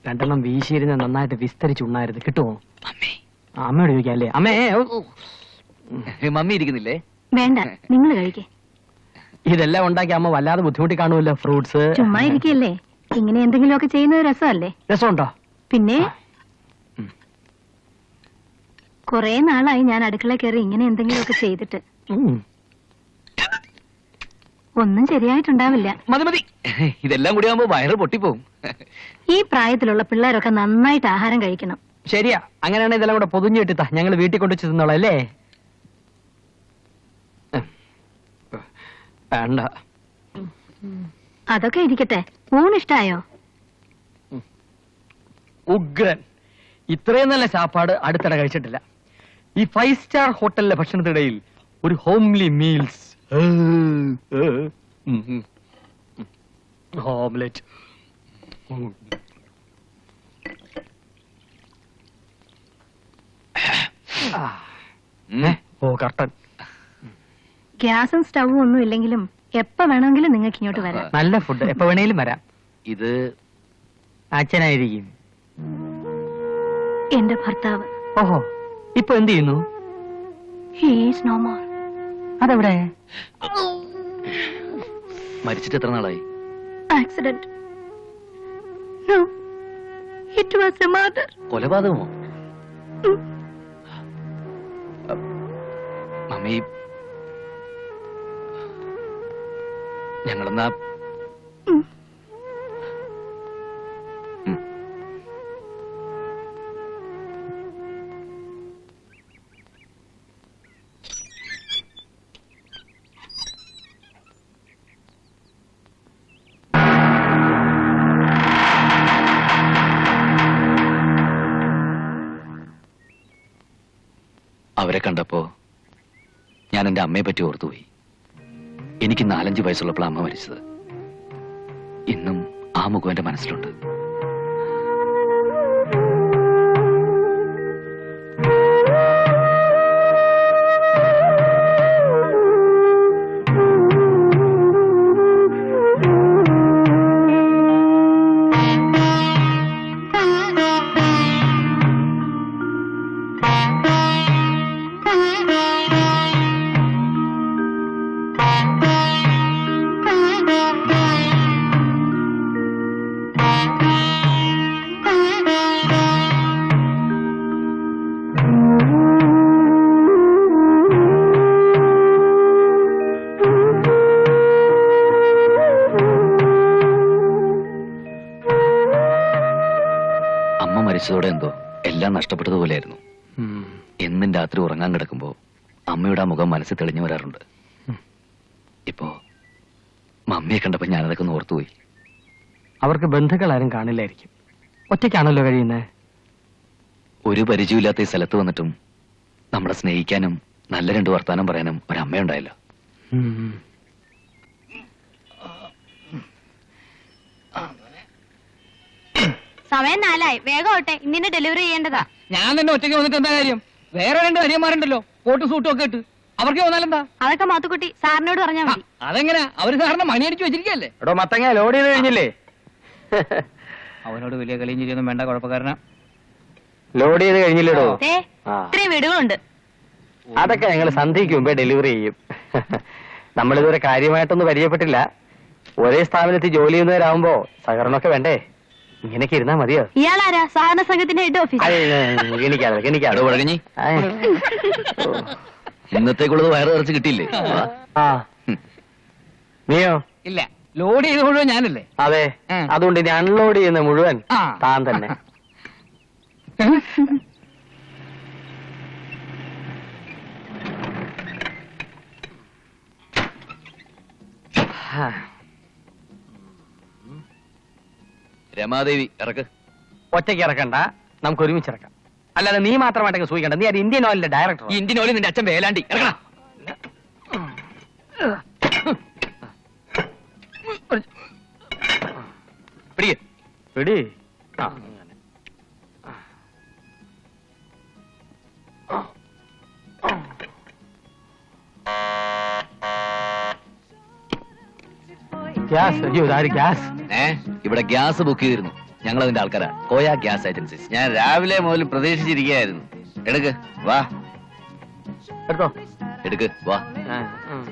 രണ്ടെണ്ണം വീശിയിരുന്ന് നന്നായിട്ട് വിസ്തരിച്ചുണ്ണായിരുന്നു കിട്ടുമോ മമ്മി ആ, അമ്മയോട് ചോദിക്കാം അല്ലേ അമ്മേ ഓ, ഓ. മമ്മി ഇരിക്കുന്നില്ലേ വേണ്ട നിങ്ങൾ കഴിക്കേ ഇതെല്ലാം ഉണ്ടാക്കി അമ്മ വല്ലാതെ ബുദ്ധിമുട്ടി കാണുമല്ലോ ഫ്രൂട്ട്സ് ചുമ്മാ ഇരിക്കല്ലേ ഇങ്ങനെ എന്തെങ്കിലുമൊക്കെ ചെയ്യുന്നത് രസമല്ലേ രസമുണ്ടോ പിന്നെ ഉം. കൊറേ നാളായി ഞാൻ അടുക്കള കയറി ഇങ്ങനെ എന്തെങ്കിലുമൊക്കെ ചെയ്തിട്ട് ഉം. ഒന്നും ശരിയായിട്ടുണ്ടാവില്ല മതി മതി ഇതെല്ലാം കൂടി ആവുമ്പോ വയറ് പൊട്ടിപ്പോവും ഈ പ്രായത്തിലുള്ള പിള്ളേരൊക്കെ നന്നായിട്ട് ആഹാരം കഴിക്കണം ശരിയാ അങ്ങനെയാണെങ്കിൽ ഇതെല്ലാം കൂടെ പൊതിഞ്ഞിട്ടാ ഞങ്ങൾ വീട്ടിൽ കൊണ്ടു തിന്നോളാം അല്ലേ വേണ്ട അതൊക്കെ ഇരിക്കട്ടെ ഊണിഷ്ടായോ ഉഗ്രൻ ഇത്രയും നല്ല ചാപ്പാട് അടുത്തിടെ കഴിച്ചിട്ടില്ല ഈ ഫൈവ് സ്റ്റാർ ഹോട്ടലിലെ ഭക്ഷണത്തിനിടയിൽ ഒരു ഹോംലി മീൽസ് ഓംലെറ്റ് ഉം. ഓ കർട്ടൻ ഗ്യാസും സ്റ്റൗവും ഒന്നും ഇല്ലെങ്കിലും എപ്പ വേണമെങ്കിലും നിങ്ങൾക്ക് ഇങ്ങോട്ട് വരാം നല്ല ഫുഡ് എപ്പോ വേണേലും വരാം ഇത് അച്ഛനായിരിക്കും എന്റെ ഭർത്താവ് ഓഹോ ഇപ്പൊ എന്ത് ചെയ്യുന്നു ഹീസ് നോ മോർ അതെവിടെ മരിച്ചിട്ട് എത്ര നാളായി accident no it was a murder കൊലപാതകമോ മമ്മി ഞങ്ങളെന്നാ ഉം. അവരെ കണ്ടപ്പോ ഞാൻ എന്റെ അമ്മയെ പറ്റി ഓർത്തുപോയി എനിക്ക് നാലഞ്ച് വയസ്സുള്ളപ്പോൾ അമ്മ മരിച്ചത് ഇന്നും ആ മുഖം എന്റെ മനസ്സിലുണ്ട് അമ്മ മരിച്ചതോടെ എന്തോ എല്ലാം നഷ്ടപ്പെട്ടതുപോലെയായിരുന്നു എന്നും രാത്രി ഉറങ്ങാൻ കിടക്കുമ്പോ അമ്മയുടെ ആ മുഖം മനസ്സിൽ തെളിഞ്ഞു വരാറുണ്ട് ഇപ്പോ മമ്മിയെ കണ്ടപ്പോ ഞാനതൊക്കെ ഒന്ന് ഓർത്തുപോയി അവർക്ക് ബന്ധുക്കളാരും കാണില്ലായിരിക്കും ഒറ്റയ്ക്കാണല്ലോ കഴിയുന്നത് ഒരു പരിചയമില്ലാത്ത ഈ സ്ഥലത്ത് വന്നിട്ടും നമ്മളെ സ്നേഹിക്കാനും നല്ല രണ്ട് വർത്താനം പറയാനും ഒരമ്മയുണ്ടായല്ലോ സമയം നാലായി വേഗം ഓട്ടെ ഇന്നിന്റെ ഡെലിവറി ചെയ്യേണ്ടതാ ഞാൻ തന്നെ ഒറ്റയ്ക്ക് വന്നിട്ട് എന്താ കാര്യം വേറെ രണ്ട് അനിയന്മാരുണ്ടല്ലോ കോട്ട് സൂട്ടും ഒക്കെ ഇട്ട് അവർക്ക് വന്നാലെന്താ അതൊക്കെ മാത്തുക്കുട്ടി സാറിനോട് പറഞ്ഞാൽ ആ, മതി അതെങ്ങനെയാ അവര് സാറിന് മണിയടിച്ചു വെച്ചിരിക്കല്ലേ എടോ മത്തങ്ങ ലോഡ് ചെയ്ത് കഴിഞ്ഞില്ലേ അവനോട് വലിയ കളിയും ചിരിയൊന്നും വേണ്ട കുഴപ്പക്കാരനാ ലോഡ് ചെയ്ത് കഴിഞ്ഞില്ലേടോ ദേ ആ. ഇത്രയും വീടുകളുണ്ട് അതൊക്കെ ഞങ്ങൾ സന്ധ്യയ്ക്ക് മുമ്പേ ഡെലിവറി ചെയ്യും നമ്മളിതുവരെ കാര്യമായിട്ടൊന്നും പരിചയപ്പെട്ടില്ല ഒരേ സ്ഥാപനത്തിൽ ജോലി ചെയ്യുന്നവരാകുമ്പോ സഹകരണമൊക്കെ വേണ്ടേ ഇങ്ങനെയൊക്കെ ഇരുന്നാ മതിയോ ഇയാളാരാ സഹകരണ സംഘത്തിന്റെ ഹെഡ് ഓഫീസ് അയ്, ഗണിക്കാതെ ഗണിക്കാതെ അടോ വഴങ്ങി അയ്. ഇന്നത്തേക്കുള്ളത് വയറ് നിറച്ച് കിട്ടിയില്ലേ വാ. ആ നീയോ ഇല്ല ലോഡ് ചെയ്ത് മുഴുവൻ ഞാനല്ലേ അതെ ഉം. അതുകൊണ്ട് ഇനി അൺലോഡ് ചെയ്യുന്ന മുഴുവൻ ആ. താൻ തന്നെ രമാദേവി ഇറക്ക് ഒറ്റയ്ക്ക് ഇറക്കണ്ട നമുക്ക് ഒരുമിച്ച് ഇറക്കാം അല്ലാതെ നീ മാത്രമായിട്ടൊക്കെ സൂചിക്കണ്ട നീ അത് ഇന്ത്യൻ ഓയിലിന്റെ ഡയറക്ടർ ഈ ഇന്ത്യൻ ഓയിൽ നിന്റെ അച്ഛൻ വേലാണ്ടി ഇറങ്ങണ പിടിക്ക് പിടി ആ, അങ്ങനെ. ഗ്യാസ് അയ്യോ ഇതാര് ഗ്യാസ് ഏ ഇവിടെ ഗ്യാസ് ബുക്ക് ചെയ്തിരുന്നു ഞങ്ങൾ അതിന്റെ ആൾക്കാരാ കോയ ഗ്യാസ് ഏജൻസീസ് ഞാൻ രാവിലെ മുതൽ പ്രതീക്ഷിച്ചിരിക്കുകയായിരുന്നു എടുക്ക് വാ എടുത്തോ എടുക്ക് വാ ആ, ഉം.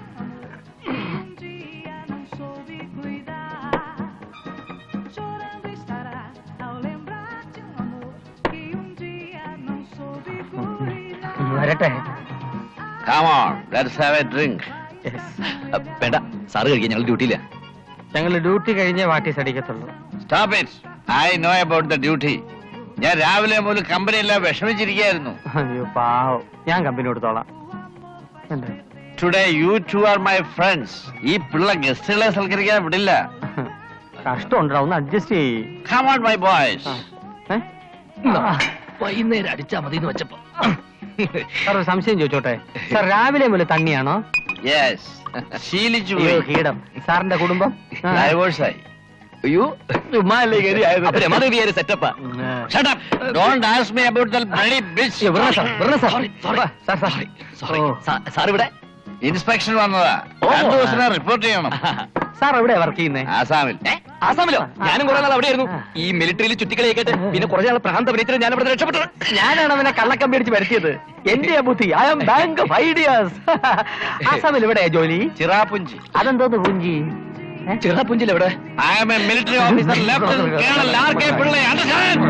ഉം, വരട്ടെ Come on, let's have a drink. Yes. അ, വേണ്ട സാറ് കഴിക്കാൻ ഞങ്ങൾ ഡ്യൂട്ടിയില്ല ഞങ്ങൾ ഡ്യൂട്ടി കഴിഞ്ഞേ വാട്ടീസ് അടിക്കത്തുള്ളൂ Stop it. I know about the duty. ഞാൻ രാവിലെ മുതൽ കമ്പനിയെല്ലാം വിഷമിച്ചിരിക്കുകയായിരുന്നു അയ്യോ പാവം ഞാൻ കമ്പനി കൊടുത്തോളാം എന്താ? Today you two are my friends ഈ പിള്ള ഗസ്റ്റുകളെ സൽക്കരിക്കാൻ വിടില്ല കഷ്ടമുണ്ടോ ഒന്ന് അഡ്ജസ്റ്റ് ചെയ്യ് Come on, my boys. ആ. ഏ? വൈകുന്നേരം അടിച്ചാ മതി എന്ന് വെച്ചപ്പോ സാർ ഒരു സംശയം ചോദിച്ചോട്ടെ സാർ രാവിലെ മുതൽ തണ്ണിയാണോ Yes. ശീലിച്ചു അയ്യോ കീടം സാറിന്റെ കുടുംബം ആ. ഡൈവോഴ്സായി അയ്യോ ചുമ്മാ അല്ലേ കയറിയായത്? അപ്പൊ രമാദേവിയായ സെറ്റപ്പാ ഉം, ആ. Shut up. Don't ask me about the bloody bitch. അയ്യോ, വെറുതെ സാർ, വെറുതെ സാർ. Sorry, sorry. വാ, സാർ, സാർ. സോറി ഓ. സാർ ഇവിടെ ഇൻസ്പെക്ഷൻ വന്നതാ ഓ. രണ്ടു ദിവസം റിപ്പോർട്ട് ചെയ്യണം സാർ എവിടെയാ വർക്ക് ചെയ്യുന്നേ ആസാമിൽ ഏ, ആസാമിലോ ഞാനും കുറെ നാൾ അവിടെയായിരുന്നു ആ. ഈ മിലിറ്ററിയിൽ ചുറ്റിക്കളിയൊക്കെ പിന്നെ കുറേ നാൾ പ്രാന്ത അഭിനയിച്ചിട്ട് ഞാൻ ഇവിടെ രക്ഷപ്പെട്ടു ഞാനാണ് അവനെ കള്ളക്കമ്പി അടിച്ച് വരുത്തിയത് എന്റെ ബുദ്ധി I am bank of ideas ആസാമിൽ എവിടെയാ ജോലി ചിറാപുഞ്ചി അതെന്തോന്ന് പുഞ്ചി ഏ? ചെറുപ്പുഞ്ചിൽ എവിടെ I am a military officer lieutenant colonel R K Pillai understand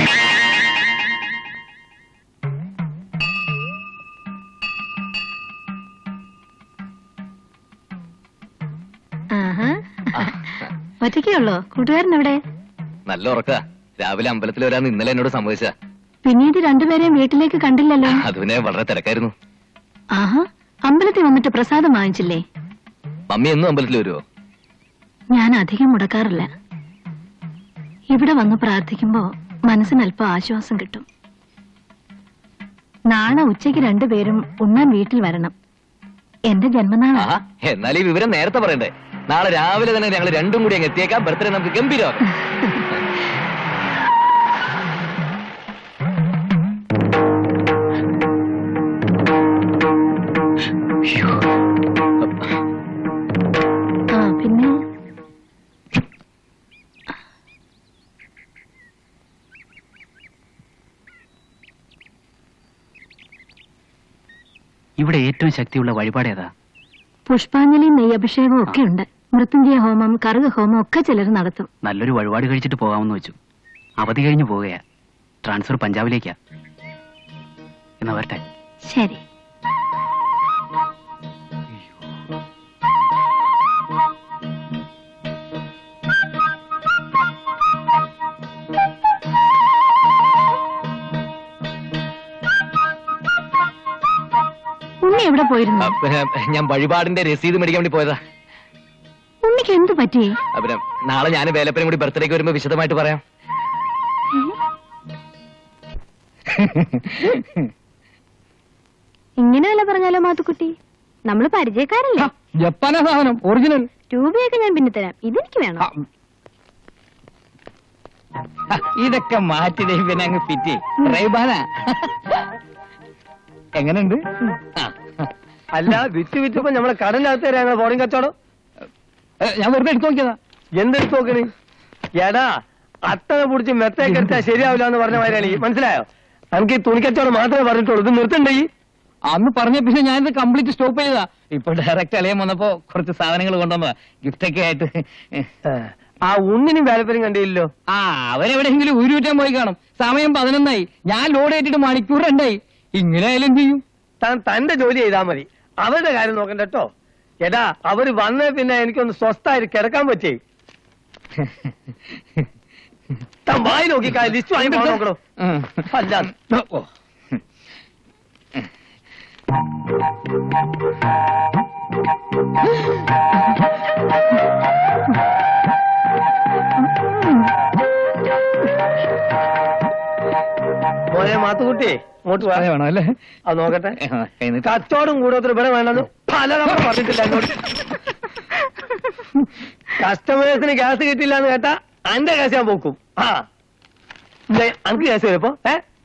ആഹാ. ഒറ്റയ്ക്കേ ഉള്ളോ കൂട്ടുകാരൻ എവിടെ നല്ല ഉറക്ക രാവിലെ അമ്പലത്തിൽ വരാന്ന് ഇന്നലെ എന്നോട് സമ്മതിച്ച പിന്നീട് രണ്ടുപേരെയും വീട്ടിലേക്ക് കണ്ടില്ലല്ലോ അത് പിന്നെ വളരെ തിരക്കായിരുന്നു ആഹാ അമ്പലത്തിൽ വന്നിട്ട് പ്രസാദം വാങ്ങിച്ചില്ലേ മമ്മി എന്നും അമ്പലത്തിൽ വരുമോ ഞാൻ അധികം മുടക്കാറില്ല ഇവിടെ വന്ന് പ്രാർത്ഥിക്കുമ്പോ മനസ്സിന് അല്പം ആശ്വാസം കിട്ടും നാളെ ഉച്ചയ്ക്ക് രണ്ടുപേരും ഉണ്ണാൻ വീട്ടിൽ വരണം എന്റെ ജന്മനാളാ ആഹാ എന്നാൽ ഈ വിവരം നേരത്തെ പറയണ്ടേ നാളെ രാവിലെ തന്നെ ഞങ്ങൾ രണ്ടും കൂടി അങ്ങ് എത്തിയേക്കാം ബർത്ത്ഡേ നമുക്ക് ഗംഭീരമാക്കാം ആ പിന്നെ ഇവിടെ ഏറ്റവും ശക്തിയുള്ള വഴിപാട് ഏതാ പുഷ്പാഞ്ജലി നെയ്യഭിഷേകവും ഒക്കെ ഉണ്ട് മൃത്യുഞ്ജയ ഹോമം കറുക ഹോമം ഒക്കെ ചിലർ നടത്തും നല്ലൊരു വഴിപാട് കഴിച്ചിട്ട് പോകാമെന്ന് വെച്ചു അവധി കഴിഞ്ഞ് പോവുകയാ ട്രാൻസ്ഫർ പഞ്ചാബിലേക്കാ എന്നാ വരട്ടെ ശരി ഉണ്ണി എവിടെ പോയിരുന്നു ആ, പിന്നെ ഞാൻ വഴിപാടിന്റെ രസീത് മേടിക്കാൻ വേണ്ടി പോയതാ ഉണ്ണിക്ക് എന്തു പറ്റി ആ, പിന്നെ നാളെ ഞാൻ വേലപ്പനും കൂടി ബർത്ത്ഡേക്ക് വരുമ്പോ വിശദമായിട്ട് പറയാം ഇങ്ങനെയല്ല പറഞ്ഞാലോ മാത്തുക്കുട്ടി നമ്മള് പരിചയക്കാരല്ലേ ജപ്പാനാ സാധനം ഒറിജിനൽ രൂപയൊക്കെ ഞാൻ പിന്നെ തരാം ഇതെനിക്ക് വേണം ഇതൊക്കെ മാറ്റി ദേ പിന്നെ അങ്ങ് ഫിറ്റ് റൈബാന എങ്ങനെയുണ്ട് ആ. അല്ല വിറ്റ് വിറ്റപ്പോ നമ്മളെ കടലിനകത്ത് തരാണ് ഫോറിൻ കച്ചവടം ഏ, ഞാൻ വെറുതെ എടുത്തു നോക്കിയതാ എന്തെടുത്ത് നോക്കണ് എടാ അത്തനെ പിടിച്ച് മെത്തേക്ക് എടുത്താൽ ശരിയാവില്ല എന്ന് പറഞ്ഞ മാതിരിയാണ് ഈ മനസ്സിലായോ നമുക്ക് ഈ തുണിക്കച്ചവടം മാത്രമേ പറഞ്ഞിട്ടുള്ളൂ ഇത് നിർത്തണ്ടേ ഈ അന്ന് പറഞ്ഞ പിന്നെ ഞാനിത് കംപ്ലീറ്റ് സ്റ്റോപ്പ് ചെയ്തതാ ഇപ്പൊ ഡയറക്റ്റ് അലയം വന്നപ്പോ കുറച്ച് സാധനങ്ങൾ കൊണ്ടുവന്നതാ ഗിഫ്റ്റ് ഒക്കെ ആയിട്ട് ആ ഉണ്ണിനും വേലപ്പനും കണ്ടില്ലല്ലോ ആ അവരെവിടെയെങ്കിലും ഊരുവിറ്റാൻ പോയി കാണും സമയം പതിനൊന്നായി ഞാൻ ലോഡ് ഏറ്റിട്ട് മണിക്കൂർ രണ്ടായി ഇങ്ങനെ ആയാലും എന്ത് ചെയ്യും താൻ തന്റെ ജോലി ചെയ്താൽ മതി അവരുടെ കാര്യം നോക്കണ്ട കേട്ടോ എടാ അവര് വന്ന പിന്നെ എനിക്കൊന്ന് സ്വസ്ഥായിട്ട് കിടക്കാൻ പറ്റേ താൻ വായി നോക്കി ലിസ്റ്റ് വാങ്ങി പോകാൻ നോക്കണോ ഉം. അല്ല ഓ. മോനെ മാത്തുകുട്ടി ഇങ്ങോട്ട് വാ. അതെ വേണം അല്ലേ അത് നോക്കട്ടെ ആ, എന്നിട്ട് കച്ചവടം കൂടുതൽ ഇവിടെ വേണമെന്ന് പലതവണ പറഞ്ഞിട്ടില്ല എന്നോട് കസ്റ്റമേഴ്സിന് ഗ്യാസ് കിട്ടില്ല എന്ന് കേട്ടാ അന്റെ ഗ്യാസ് ഞാൻ പോക്കും ആ അനക്ക് ഗ്യാസ് വരും ഇപ്പൊ ഏ